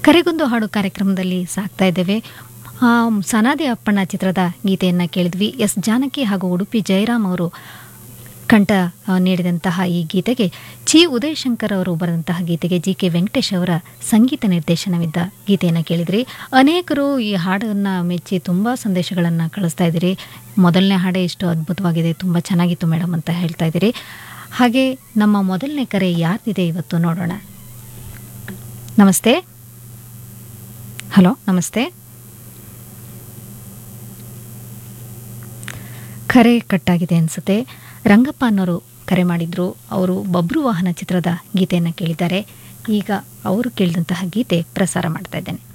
ಕರೆಗೊಂದು ಹಾಡು ಕಾರ್ಯಕ್ರಮದಲ್ಲಿ ಸಾಕ್ತಾ ಇದ್ದೇವೆ ಆ, ಸನಾದಿ ಅಪ್ಪಣ್ಣ ಚಿತ್ರದ ಗೀತೆಯನ್ನು ಕೇಳಿದ್ವಿ ಎಸ್ ಜಾನಕಿ ಹಾಗೂ ಉಡುಪಿ ಜಯರಾಮ್ ಅವರು ಕಂಠ ಆ, ನೀಡಿದಂತಹ ಈ ಗೀತೆಗೆ ಚಿ ಉದಯಶಂಕರ್ ಅವರು ಬರೆದಂತಹ ಗೀತೆಗೆ ಜಿ ಕೆ ವೆಂಕಟೇಶ್ ಅವರ ಸಂಗೀತ ನಿರ್ದೇಶನವಿದ್ದ ಗೀತೆಯನ್ನು ಕೇಳಿದ್ರಿ ಅನೇಕರು ಈ ಹಾಡನ್ನು ಮೆಚ್ಚಿ ತುಂಬ ಸಂದೇಶಗಳನ್ನು ಕಳಿಸ್ತಾ ಇದ್ದೀರಿ ಮೊದಲನೇ ಹಾಡೇ ಇಷ್ಟು ಅದ್ಭುತವಾಗಿದೆ ತುಂಬ ಚೆನ್ನಾಗಿತ್ತು ಮೇಡಮ್ ಅಂತ ಹೇಳ್ತಾ ಇದ್ದೀರಿ ಹಾಗೆ ನಮ್ಮ ಮೊದಲನೇ ಕರೆ ಯಾರ್ದಿದೆ ಇವತ್ತು ನೋಡೋಣ ನಮಸ್ತೆ ಹಲೋ ನಮಸ್ತೆ ಕರೆ ಕಟ್ಟಾಗಿದೆ ಅನಿಸುತ್ತೆ ರಂಗಪ್ಪ ಅನ್ನೋರು ಕರೆ ಮಾಡಿದ್ರು ಅವರು ಬಬ್ರು ವಾಹನ ಚಿತ್ರದ ಗೀತೆಯನ್ನು ಕೇಳಿದ್ದಾರೆ ಈಗ ಅವರು ಕೇಳಿದಂತಹ ಗೀತೆ ಪ್ರಸಾರ ಮಾಡ್ತಾ ಇದ್ದೇನೆ